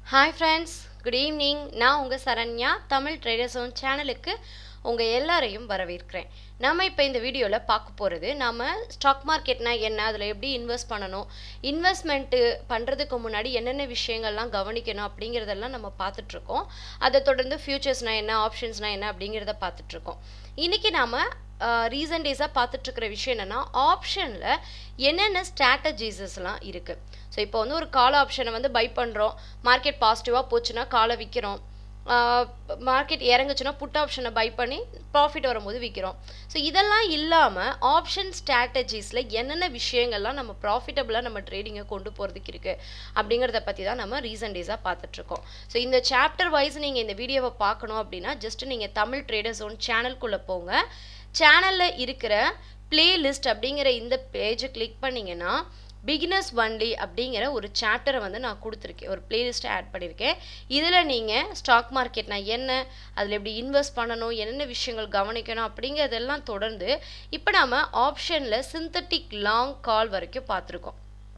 hi friends good evening நான் உங்கள் Saranya Tamil trader zone சேனலுக்கு உங்கள் எல்லாரையும் வரவேற்கிறேன் நம்ம இப்போ இந்த வீடியோவில் பார்க்க போகிறது நம்ம ஸ்டாக் மார்க்கெட்னா என்ன அதில் எப்படி இன்வெஸ்ட் பண்ணணும் இன்வெஸ்ட்மெண்ட்டு பண்ணுறதுக்கு முன்னாடி என்னென்ன விஷயங்கள்லாம் கவனிக்கணும் அப்படிங்கிறதெல்லாம் நம்ம பார்த்துட்ருக்கோம் அதை தொடர்ந்து ஃபியூச்சர்ஸ்னால் என்ன ஆப்ஷன்ஸ்னால் என்ன அப்படிங்கிறத பார்த்துட்ருக்கோம் இன்றைக்கி நாம் ரீசன்ட் டேஸாக பார்த்துட்ருக்கிற விஷயம் என்னென்னா ஆப்ஷனில் என்னென்ன ஸ்ட்ராட்டஜிஸஸ்லாம் இருக்குது ஸோ இப்போ வந்து ஒரு கால் ஆப்ஷனை வந்து பை பண்ணுறோம் மார்க்கெட் பாசிட்டிவாக போச்சுன்னா காலை விற்கிறோம் மார்க்கெட் இறங்குச்சுன்னா புட் ஆப்ஷனை பை பண்ணி ப்ராஃபிட் வரும்போது விற்கிறோம் ஸோ இதெல்லாம் இல்லாமல் ஆப்ஷன் ஸ்ட்ராட்டஜிஸில் என்னென்ன விஷயங்கள்லாம் நம்ம ப்ராஃபிட்டபுளாக நம்ம ட்ரேடிங்கை கொண்டு போகிறதுக்கு இருக்குது அப்படிங்கிறத பற்றி தான் நம்ம ரீசன்ட் டேஸாக பார்த்துட்ருக்கோம் ஸோ இந்த சாப்டர் வைஸ் நீங்கள் இந்த வீடியோவை பார்க்கணும் அப்படின்னா ஜஸ்ட் நீங்கள் தமிழ் ட்ரேடர் ஜோன் சேனல்குள்ளே போங்க சேனலில் இருக்கிற பிளேலிஸ்ட் அப்படிங்கிற இந்த பேஜை கிளிக் பண்ணிங்கன்னா பிகினர்ஸ் ஒன்லி அப்படிங்கிற ஒரு சாப்டரை வந்து நான் கொடுத்துருக்கேன் ஒரு பிளேலிஸ்ட்டை ஆட் பண்ணியிருக்கேன் இதில் நீங்கள் ஸ்டாக் மார்க்கெட்னா என்ன அதில் எப்படி இன்வெஸ்ட் பண்ணணும் என்னென்ன விஷயங்கள் கவனிக்கணும் அப்படிங்கிறதெல்லாம் தொடர்ந்து இப்போ நம்ம ஆப்ஷனில் சிந்தட்டிக் லாங் கால் வரைக்கும் பார்த்துருக்கோம்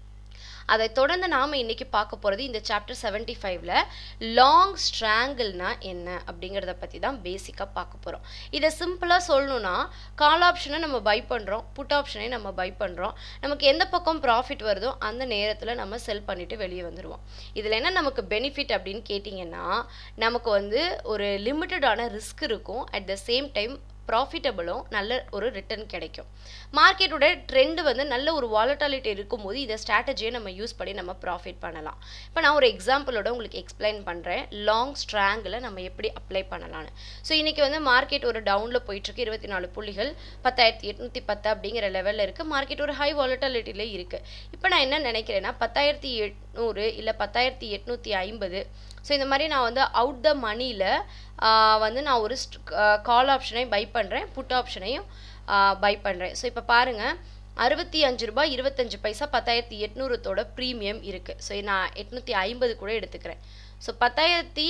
அதை தொடர்ந்து நாம் இன்றைக்கி பார்க்க போகிறது இந்த சாப்டர் செவன்ட்டி ஃபைவ்ல லாங் ஸ்ட்ராங்கிள்னா என்ன அப்படிங்கிறத பற்றி தான் பேசிக்காக பார்க்க போகிறோம் இதை சிம்பிளாக சொல்லணும்னா கால் ஆப்ஷனை நம்ம பை பண்ணுறோம் புட் ஆப்ஷனை நம்ம பை பண்ணுறோம் நமக்கு எந்த பக்கம் ப்ராஃபிட் வருதோ அந்த நேரத்தில் நம்ம செல் பண்ணிவிட்டு வெளியே வந்துடுவோம் இதில் என்ன நமக்கு பெனிஃபிட் அப்படின்னு கேட்டிங்கன்னா நமக்கு வந்து ஒரு லிமிட்டடான ரிஸ்க் இருக்கும் அட் த சேம் டைம் ப்ராஃபிட்டபிளும் நல்ல ஒரு ரிட்டர்ன் கிடைக்கும் மார்க்கெட்டோட ட்ரெண்டு வந்து நல்ல ஒரு வாலட்டாலிட்டி இருக்கும்போது இதை ஸ்ட்ராட்டஜியை நம்ம யூஸ் பண்ணி நம்ம ப்ராஃபிட் பண்ணலாம் இப்போ நான் ஒரு எக்ஸாம்பிளோட உங்களுக்கு எக்ஸ்பிளைன் பண்ணுறேன் லாங் ஸ்ட்ராங்கில் நம்ம எப்படி அப்ளை பண்ணலான்னு ஸோ இன்றைக்கி வந்து மார்க்கெட் ஒரு டவுனில் போயிட்டுருக்கு இருபத்தி நாலு புள்ளிகள் பத்தாயிரத்தி எட்நூற்றி பத்து அப்படிங்கிற லெவலில் இருக்குது மார்க்கெட் ஒரு ஹை வாலட்டாலிட்டியில் இருக்குது இப்போ நான் என்ன நினைக்கிறேன்னா பத்தாயிரத்தி எட்நூறு இல்லை பத்தாயிரத்தி எட்நூற்றி ஐம்பது ஸோ இந்த மாதிரி நான் வந்து அவுட் த மணியில் வந்து நான் ஒரு கால் ஆப்ஷனையும் பை பண்ணுறேன் புட் ஆப்ஷனையும் பை பண்ணுறேன் ஸோ இப்போ பாருங்கள் அறுபத்தி அஞ்சு ரூபாய் இருபத்தஞ்சு பைசா பத்தாயிரத்தி எட்நூறுத்தோட ப்ரீமியம் இருக்குது ஸோ நான் எட்நூற்றி ஐம்பது கூட எடுத்துக்கிறேன் ஸோ பத்தாயிரத்தி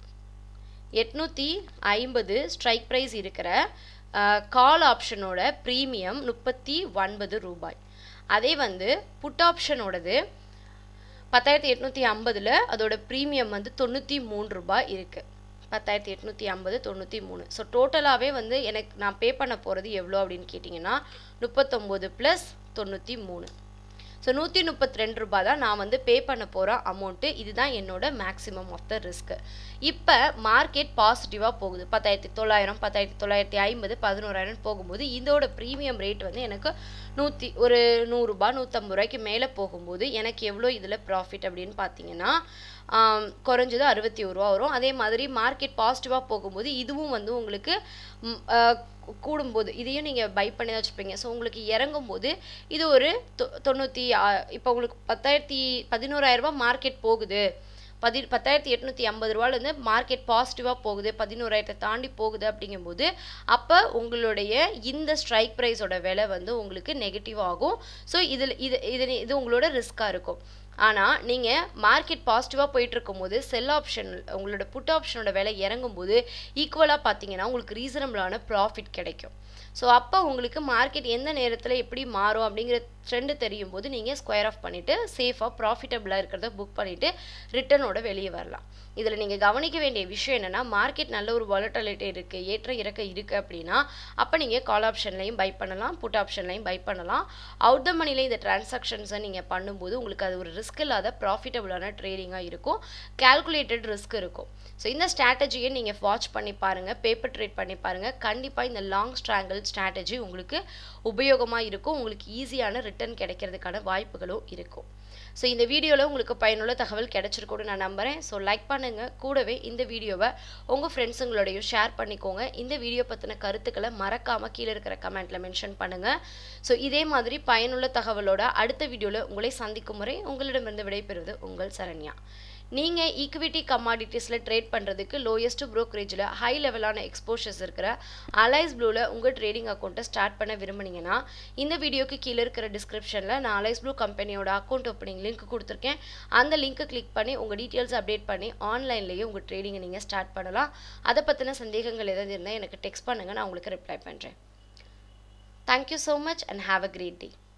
எட்நூற்றி ஐம்பது ஸ்ட்ரைக் ப்ரைஸ் இருக்கிற கால் ஆப்ஷனோட ப்ரீமியம் முப்பத்தி ஒன்பது ரூபாய் அதே வந்து புட் ஆப்ஷனோடது பத்தாயிரத்தி எட்நூற்றி ஐம்பதில் அதோட ப்ரீமியம் வந்து தொண்ணூற்றி மூணு ரூபாய் இருக்குது பத்தாயிரத்தி எட்நூற்றி ஐம்பது தொண்ணூற்றி மூணு ஸோ டோட்டலாகவே வந்து எனக்கு நான் பே பண்ண போகிறது எவ்வளோ அப்படின்னு கேட்டிங்கன்னா முப்பத்தொம்போது ப்ளஸ் தொண்ணூற்றி மூணு ஸோ நூற்றி முப்பத்தி ரெண்டு ரூபா தான் நான் வந்து பே பண்ண போகிற அமௌண்ட்டு இதுதான் என்னோட மேக்ஸிமம் ஆஃப் த ரிஸ்க்கு இப்போ மார்க்கெட் பாசிட்டிவாக போகுது பத்தாயிரத்தி தொள்ளாயிரம் பத்தாயிரத்தி தொள்ளாயிரத்தி ஐம்பது பதினோராயிரம் போகும்போது இதோட ப்ரீமியம் ரேட் வந்து எனக்கு நூற்றி ஒரு நூறுரூபா நூற்றம்பது ரூபாய்க்கு மேலே போகும்போது எனக்கு எவ்வளோ இதில் ப்ராஃபிட் அப்படின்னு பார்த்தீங்கன்னா குறைஞ்சது அறுபத்தி ஒரு ரூபா வரும் அதே மாதிரி மார்க்கெட் பாசிட்டிவாக போகும்போது இதுவும் வந்து உங்களுக்கு கூடும்போது இதையும் நீங்கள் பை பண்ணி தான் வச்சுருப்பீங்க ஸோ உங்களுக்கு இறங்கும்போது இது ஒரு தொ தொண்ணூற்றி இப்போ உங்களுக்கு பத்தாயிரத்தி பதினோராயிரரூபா மார்க்கெட் போகுது பதி பத்தாயிரத்தி எட்நூற்றி ஐம்பது ரூபாலேருந்து மார்க்கெட் பாசிட்டிவாக போகுது பதினோராயிரத்தை தாண்டி போகுது அப்படிங்கும்போது அப்போ உங்களுடைய இந்த ஸ்ட்ரைக் ப்ரைஸோட விலை வந்து உங்களுக்கு நெகட்டிவ் ஆகும் ஸோ இதில் இது இது இது உங்களோட ரிஸ்க்காக இருக்கும் ஆனால் நீங்கள் மார்க்கெட் பாசிட்டிவாக போயிட்டு இருக்கும்போது செல் ஆப்ஷன் உங்களோட புட் ஆப்ஷனோட விலை இறங்கும்போது ஈக்குவலாக பார்த்தீங்கன்னா உங்களுக்கு ரீசனபிளான ப்ராஃபிட் கிடைக்கும் ஸோ அப்போ உங்களுக்கு மார்க்கெட் எந்த நேரத்தில் எப்படி மாறும் அப்படிங்கிற ட்ரெண்டு தெரியும் போது நீங்கள் ஸ்கொயர் ஆஃப் பண்ணிவிட்டு சேஃபாக ப்ராஃபிட்டபுளாக இருக்கிறத புக் பண்ணிவிட்டு ரிட்டர்னோட வெளியே வரலாம் இதில் நீங்கள் கவனிக்க வேண்டிய விஷயம் என்னென்னா மார்க்கெட் நல்ல ஒரு வாலட்டாலிட்டி இருக்குது ஏற்ற இறக்க இருக்குது அப்படின்னா அப்போ நீங்கள் கால் ஆப்ஷன்லையும் பை பண்ணலாம் புட் ஆப்ஷன்லையும் பை பண்ணலாம் அவுட் த மணியில் இந்த டிரான்சாக்ஷன்ஸை நீங்கள் பண்ணும்போது உங்களுக்கு அது ஒரு ரிஸ்க் இல்லாத ப்ராஃபிட்டபுளான ட்ரேடிங்காக இருக்கும் கேல்குலேட்டட் ரிஸ்க் இருக்கும் ஸோ இந்த ஸ்ட்ராட்டஜியை நீங்கள் வாட்ச் பண்ணி பாருங்கள் பேப்பர் ட்ரேட் பண்ணி பாருங்கள் கண்டிப்பாக இந்த லாங் ஸ்ட்ராங்கிள் ஸ்ட்ராட்டஜி உங்களுக்கு உபயோகமாக இருக்கும் உங்களுக்கு ஈஸியான ரிட்டர்ன் கிடைக்கிறதுக்கான வாய்ப்புகளும் இருக்கும் ஸோ இந்த வீடியோவில் உங்களுக்கு பயனுள்ள தகவல் கிடைச்சிருக்கும்னு நான் நம்புகிறேன் ஸோ லைக் பண்ணுங்கள் கூடவே இந்த வீடியோவை உங்கள் ஃப்ரெண்ட்ஸுங்களோடையும் ஷேர் பண்ணிக்கோங்க இந்த வீடியோ பற்றின கருத்துக்களை மறக்காமல் கீழே இருக்கிற கமெண்ட்டில் மென்ஷன் பண்ணுங்கள் ஸோ இதே மாதிரி பயனுள்ள தகவலோட அடுத்த வீடியோவில் உங்களை சந்திக்கும் முறை உங்களிடமிருந்து விடைபெறுவது உங்கள் சரண்யா நீங்கள் ஈக்விட்டி கமாடிட்டிஸில் ட்ரேட் பண்ணுறதுக்கு லோயஸ்ட் ப்ரோக்கரேஜில் ஹை லெவலான எக்ஸ்போஷர்ஸ் இருக்கிற அலைஸ் ப்ளூவில் உங்கள் ட்ரேடிங் அக்கௌண்ட்டை ஸ்டார்ட் பண்ண விரும்புனீங்கன்னா இந்த வீடியோக்கு கீழே இருக்கிற டிஸ்கிரிப்ஷனில் நான் அலைஸ் ப்ளூ கம்பெனியோட அக்கௌண்ட் ஓப்பனிங் லிங்க் கொடுத்துருக்கேன் அந்த லிங்க்கை கிளிக் பண்ணி உங்கள் டீட்டெயில்ஸ் அப்டேட் பண்ணி ஆன்லைன்லேயே உங்கள் ட்ரேடிங்கை நீங்கள் ஸ்டார்ட் பண்ணலாம் அதை பற்றின சந்தேகங்கள் எதாவது இருந்தால் எனக்கு டெக்ஸ்ட் பண்ணுங்கள் நான் உங்களுக்கு ரிப்ளை பண்ணுறேன் thank you so much and have a great day